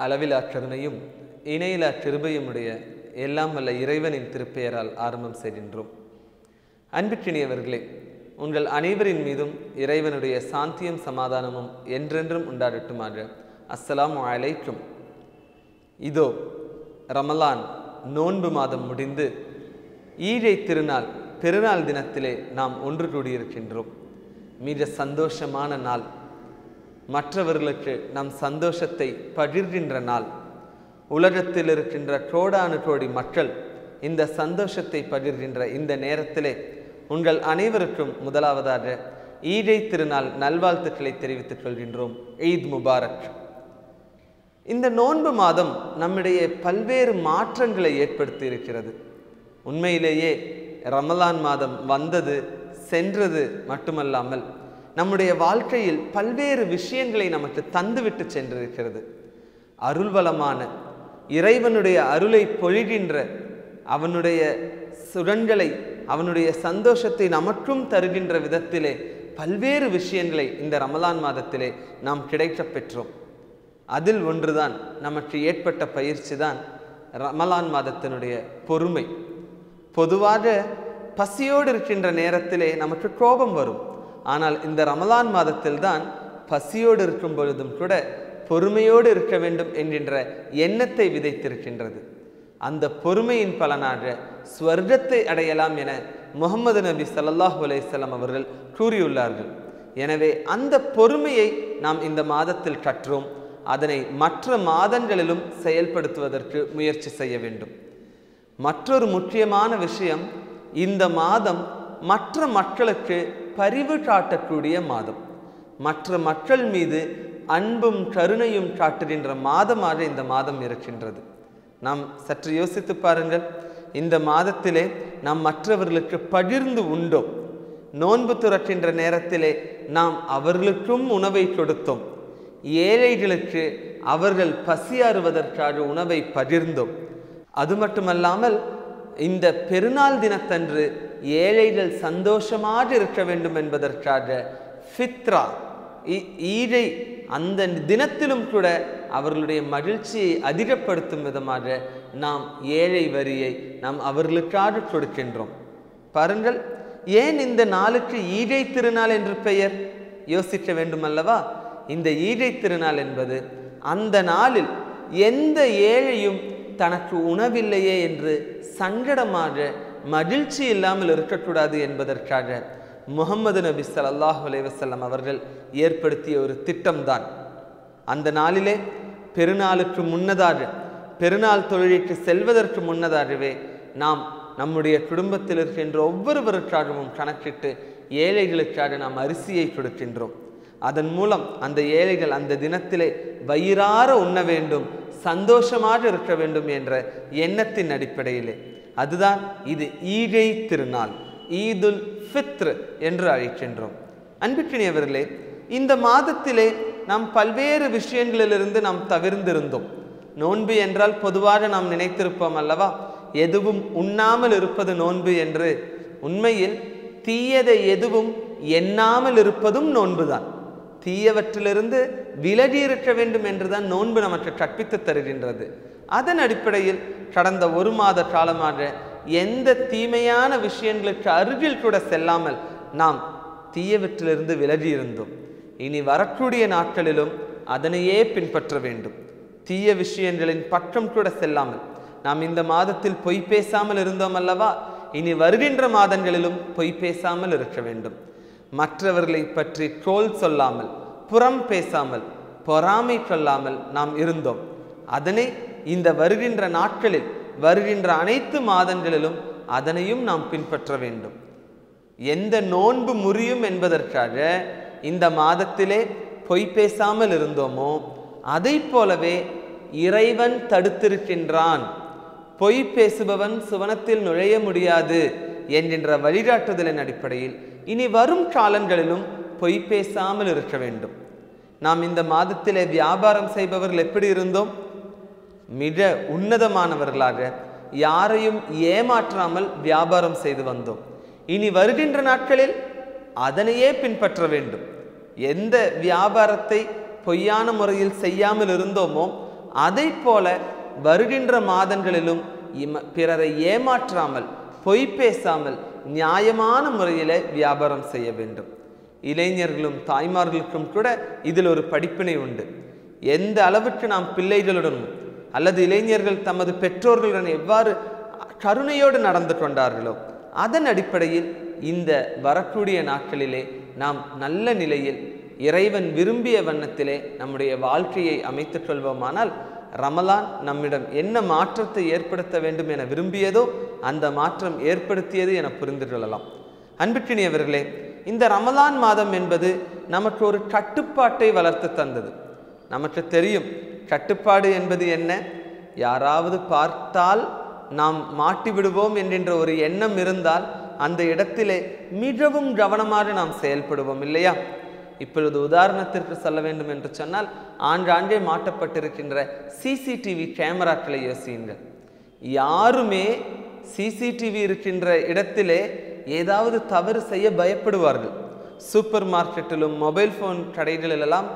அளவிலா கருணையும் இணையிலா கிருபையுமுடைய எல்லாம் வல்ல இறைவனின் திருப்பெயரால் ஆரம்பம் செய்கின்றோம் அன்பிற்கினியவர்களே உங்கள் அனைவரின் மீதும் இறைவனுடைய சாந்தியும் சமாதானமும் என்றென்றும் உண்டாடட்டுமாக அஸ்ஸலாமு அலைக்கும் இதோ ரமலான் நோன்பு மாதம் முடிந்து ஈழை திருநாள் பெருநாள் தினத்திலே நாம் ஒன்று கூடியிருக்கின்றோம் மிக சந்தோஷமான நாள் மற்றவர்களுக்கு நம் சந்தோஷத்தை பகிர்கின்ற நாள் உலகத்தில் இருக்கின்ற கோடானு கோடி மக்கள் இந்த சந்தோஷத்தை பகிர்கின்ற இந்த நேரத்திலே உங்கள் அனைவருக்கும் முதலாவதாக ஈடை திருநாள் நல்வாழ்த்துக்களை தெரிவித்துக் கொள்கின்றோம் ஈத் முபாரக் இந்த நோன்பு மாதம் நம்மிடையே பல்வேறு மாற்றங்களை ஏற்படுத்தி இருக்கிறது உண்மையிலேயே ரமலான் மாதம் வந்தது சென்றது மட்டுமல்லாமல் நம்முடைய வாழ்க்கையில் பல்வேறு விஷயங்களை நமக்கு தந்துவிட்டு சென்றிருக்கிறது அருள்வளமான இறைவனுடைய அருளை பொழிகின்ற அவனுடைய சுரங்களை அவனுடைய சந்தோஷத்தை நமக்கும் தருகின்ற விதத்திலே பல்வேறு விஷயங்களை இந்த ரமலான் மாதத்திலே நாம் கிடைக்கப் பெற்றோம் அதில் ஒன்றுதான் நமக்கு ஏற்பட்ட பயிற்சி தான் ரமலான் மாதத்தினுடைய பொறுமை பொதுவாக பசியோடு இருக்கின்ற நேரத்திலே நமக்கு கோபம் வரும் ஆனால் இந்த ரமலான் மாதத்தில் தான் பசியோடு இருக்கும் பொழுதும் கூட பொறுமையோடு இருக்க வேண்டும் என்கின்ற எண்ணத்தை விதைத்திருக்கின்றது அந்த பொறுமையின் பலனாக ஸ்வர்க்கத்தை அடையலாம் என முகமது நபி ஸல்லல்லாஹு அலைஹி வஸல்லம் அவர்கள் கூறியுள்ளார்கள் எனவே அந்த பொறுமையை நாம் இந்த மாதத்தில் கற்றோம் அதனை மற்ற மாதங்களிலும் செயல்படுத்துவதற்கு முயற்சி செய்ய வேண்டும் மற்றொரு முக்கியமான விஷயம் இந்த மாதம் மற்ற மக்களுக்கு பரிவு காட்டக்கூடிய மாதம் மற்ற மக்கள் மீது அன்பும் கருணையும் காட்டுகின்ற மாதமாக இந்த மாதம் இருக்கின்றது நாம் சற்று யோசித்து பாருங்கள் இந்த மாதத்திலே நாம் மற்றவர்களுக்கு பகிர்ந்து உண்டோம் நோன்பு துறக்கின்ற நேரத்திலே நாம் அவர்களுக்கும் உணவை கொடுத்தோம் ஏழைகளுக்கு அவர்கள் பசியாறுவதற்காக உணவை பகிர்ந்தோம் அது மட்டுமல்லாமல் இந்த பெருநாள் தினத்தன்று ஏழைகள் சந்தோஷமாக இருக்க வேண்டும் என்பதற்காக ஃபித்ரா ஈ- ஈழை அந்த தினத்திலும் கூட அவர்களுடைய மகிழ்ச்சியை அதிகப்படுத்தும் விதமாக நாம் ஏழை வரியை நாம் அவர்களுக்காக கொடுக்கின்றோம் பாருங்கள் ஏன் இந்த நாளுக்கு ஈழை திருநாள் என்று பெயர் யோசிக்க வேண்டும் அல்லவா இந்த ஈழை திருநாள் என்பது அந்த நாளில் எந்த ஏழையும் தனக்கு உணவில்லையே என்று சங்கடமாக மகிழ்ச்சி இல்லாமல் இருக்கக்கூடாது என்பதற்காக முகமது நபி ஸல்லல்லாஹு அலைஹி வஸல்லம் அவர்கள் ஏற்படுத்திய ஒரு திட்டம்தான் அந்த நாளிலே பெருநாளுக்கு முன்னதாக பெருநாள் தொழிலுக்கு செல்வதற்கு முன்னதாகவே நாம் நம்முடைய குடும்பத்தில் இருக்கின்ற ஒவ்வொருவருக்காகவும் கணக்கிட்டு ஏழைகளுக்காக நாம் அரிசியை கொடுக்கின்றோம் அதன் மூலம் அந்த ஏழைகள் அந்த தினத்திலே வயிறார உண்ண வேண்டும் சந்தோஷமாக இருக்க வேண்டும் என்ற எண்ணத்தின் அடிப்படையிலே அதுதான் இது ஈகை திருநாள் ஈதுல் ஃபித்ர் என்று அழைக்கின்றோம் அன்பிற்கினியவர்களே இந்த மாதத்திலே நாம் பல்வேறு விஷயங்களிலிருந்து நாம் தவிர்ந்திருந்தோம் நோன்பு என்றால் பொதுவாக நாம் நினைத்திருப்போம் அல்லவா எதுவும் உண்ணாமல் இருப்பது நோன்பு என்று உண்மையில் தீயதை எதுவும் எண்ணாமல் இருப்பதும் நோன்புதான் தீயவற்றிலிருந்து விலகி இருக்க வேண்டும் என்றுதான் நோன்பு நமக்கு கற்பித்து தருகின்றது அதன் அடிப்படையில் கடந்த ஒரு மாத காலமாக எந்த தீமையான விஷயங்களுக்கு அருகில் கூட செல்லாமல் நாம் தீயவற்றிலிருந்து விலகி இருந்தோம் இனி வரக்கூடிய நாட்களிலும் அதனையே பின்பற்ற வேண்டும் தீய விஷயங்களின் பக்கம் கூட செல்லாமல் நாம் இந்த மாதத்தில் பொய் பேசாமல் இருந்தோம் அல்லவா இனி வருகின்ற மாதங்களிலும் பொய் பேசாமல் இருக்க வேண்டும் மற்றவர்களை பற்றி கோல் சொல்லாமல் புறம் பேசாமல் பொறாமை கொள்ளாமல் நாம் இருந்தோம் அதனை இந்த வருகின்ற நாட்களில் வருகின்ற அனைத்து மாதங்களிலும் அதனையும் நாம் பின்பற்ற வேண்டும் எந்த நோன்பு முறியும் என்பதற்காக இந்த மாதத்திலே பொய் பேசாமல் இருந்தோமோ அதைப் போலவே இறைவன் தடுத்திருக்கின்றான் பொய் பேசுபவன் சுவனத்தில் நுழைய முடியாது என்கின்ற வழிகாட்டுதலின் அடிப்படையில் இனி வரும் காலங்களிலும் பொய் பேசாமல் இருக்க வேண்டும் நாம் இந்த மாதத்திலே வியாபாரம் செய்பவர்கள் எப்படி இருந்தோம் மிக உன்னதமானவர்களாக யாரையும் ஏமாற்றாமல் வியாபாரம் செய்து வந்தோம் இனி வருகின்ற நாட்களில் அதனையே பின்பற்ற வேண்டும் எந்த வியாபாரத்தை பொய்யான முறையில் செய்யாமல் இருந்தோமோ அதை போல வருகின்ற மாதங்களிலும் இம- பிறரை ஏமாற்றாமல் பொய் பேசாமல் நியாயமான முறையில் வியாபாரம் செய்ய வேண்டும் இளைஞர்களும் தாய்மார்களுக்கும் கூட இதில் ஒரு படிப்பினை உண்டு எந்த அளவுக்கு நாம் பிள்ளைகளுடனும் அல்லது இளைஞர்கள் தமது பெற்றோர்களுடன் எவ்வாறு கருணையோடு நடந்து கொண்டார்களோ அதன் அடிப்படையில் இந்த வரக்கூடிய நாட்களிலே நாம் நல்ல நிலையில் இறைவன் விரும்பிய வண்ணத்திலே நம்முடைய வாழ்க்கையை அமைத்துக் கொள்வோமானால் ரமலான் நம்மிடம் என்ன மாற்றத்தை ஏற்படுத்த வேண்டும் என விரும்பியதோ அந்த மாற்றம் ஏற்படுத்தியது என புரிந்து கொள்ளலாம் அன்புக்கினியவர்களே இந்த ரமலான் மாதம் என்பது நமக்கு ஒரு கட்டுப்பாட்டை வளர்த்து தந்தது நமக்கு தெரியும் கட்டுப்பாடு என்பது என்ன யாராவது பார்த்தால் நாம் மாட்டி விடுவோம் என்கின்ற ஒரு எண்ணம் இருந்தால் அந்த இடத்திலே மிகவும் கவனமாக நாம் செயல்படுவோம் இல்லையா இப்பொழுது உதாரணத்திற்கு சொல்ல வேண்டும் என்று சொன்னால் ஆண்டாண்டே மாட்டப்பட்டிருக்கின்ற சிசிடிவி கேமராக்களை யோசியுங்கள் யாருமே சிசிடிவி இருக்கின்ற இடத்திலே ஏதாவது தவறு செய்ய பயப்படுவார்கள் சூப்பர் மார்க்கெட்டிலும் மொபைல் ஃபோன் கடைகளிலெல்லாம்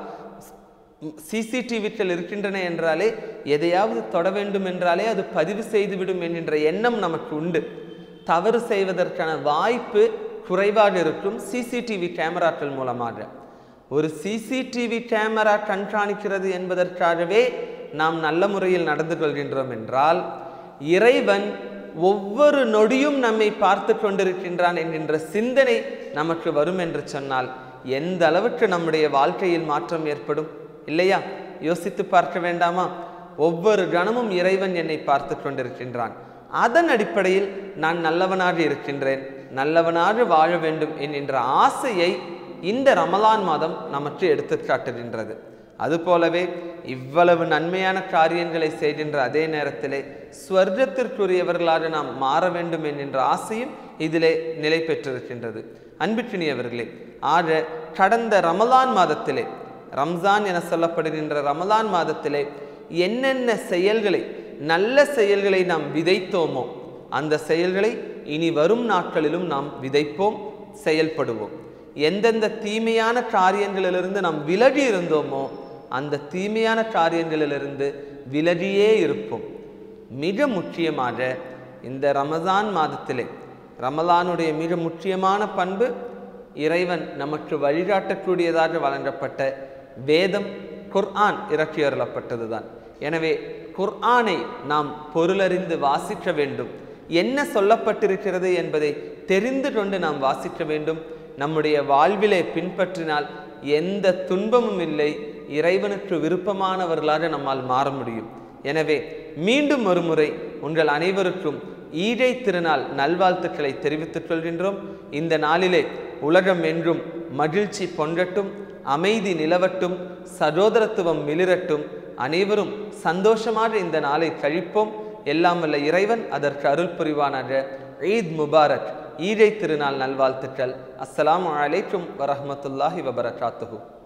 சிசிடிவிக்கள் இருக்கின்றன என்றாலே எதையாவது தொட வேண்டும் என்றாலே அது பதிவு செய்துவிடும் என்கின்ற எண்ணம் நமக்கு உண்டு தவறு செய்வதற்கான வாய்ப்பு குறைவாக இருக்கும் சிசிடிவி கேமராக்கள் மூலமாக ஒரு சிசிடிவி கேமரா கண்காணிக்கிறது என்பதற்காகவே நாம் நல்ல முறையில் நடந்து கொள்கின்றோம் என்றால் இறைவன் ஒவ்வொரு நொடியும் நம்மை பார்த்து கொண்டிருக்கின்றான் என்கின்ற சிந்தனை நமக்கு வரும் என்று சொன்னால் எந்த அளவுக்கு நம்முடைய வாழ்க்கையில் மாற்றம் ஏற்படும் இல்லையா யோசித்து பார்க்க வேண்டாமா ஒவ்வொரு கணமும் இறைவன் என்னை பார்த்து கொண்டிருக்கின்றான் அதன் அடிப்படையில் நான் நல்லவனாக இருக்கின்றேன் நல்லவனாக வாழ வேண்டும் என்கின்ற ஆசையை இந்த ரமலான் மாதம் நமக்கு எடுத்துக் காட்டுகின்றது அதுபோலவே இவ்வளவு நன்மையான காரியங்களை செய்கின்ற அதே நேரத்திலே ஸ்வர்க்கத்திற்குரியவர்களாக நாம் மாற வேண்டும் என்கின்ற ஆசையும் இதிலே நிலை பெற்றிருக்கின்றது அன்பிற்கினியவர்களே ஆக கடந்த ரமலான் மாதத்திலே ரம்ஜான் என சொல்லப்படுகின்ற ரமலான் மாதத்திலே என்னென்ன செயல்களை நல்ல செயல்களை நாம் விதைத்தோமோ அந்த செயல்களை இனி வரும் நாட்களிலும் நாம் விதைப்போம் செயல்படுவோம் எந்தெந்த தீமையான காரியங்களிலிருந்து நாம் விலகி இருந்தோமோ அந்த தீமையான காரியங்களிலிருந்து விலகியே இருப்போம் மிக முக்கியமாக இந்த ரமதான் மாதத்திலே ரமலானுடைய மிக முக்கியமான பண்பு இறைவன் நமக்கு வழிகாட்டக்கூடியதாக வழங்கப்பட்ட வேதம் குர்ஆன் இறக்கி அருளப்பட்டதுதான் எனவே குர்ஆனை நாம் பொருளறிந்து வாசிக்க வேண்டும் என்ன சொல்லப்பட்டிருக்கிறது என்பதை தெரிந்து கொண்டு நாம் வாசிக்க வேண்டும் நம்முடைய வாழ்விலே பின்பற்றினால் எந்த துன்பமும் இல்லை இறைவனுக்கு விருப்பமானவர்களாக நம்மால் மாற முடியும் எனவே மீண்டும் ஒரு முறை உங்கள் அனைவருக்கும் ஈகை திருநாள் நல்வாழ்த்துக்களை தெரிவித்துக் கொள்கின்றோம் இந்த நாளிலே உலகம் என்றும் மகிழ்ச்சி பொங்கட்டும் அமைதி நிலவட்டும் சகோதரத்துவம் மிளிரட்டும் அனைவரும் சந்தோஷமாக இந்த நாளை கழிப்போம் எல்லாம் வல்ல இறைவன் அதற்கு அருள் புரிவானாக ஈத் முபாரக் ஈகை திருநாள் நல்வாழ்த்துக்கள் அஸ்ஸலாமு அலைக்கும் வரஹ்மத்துல்லாஹி வபரகாத்துஹு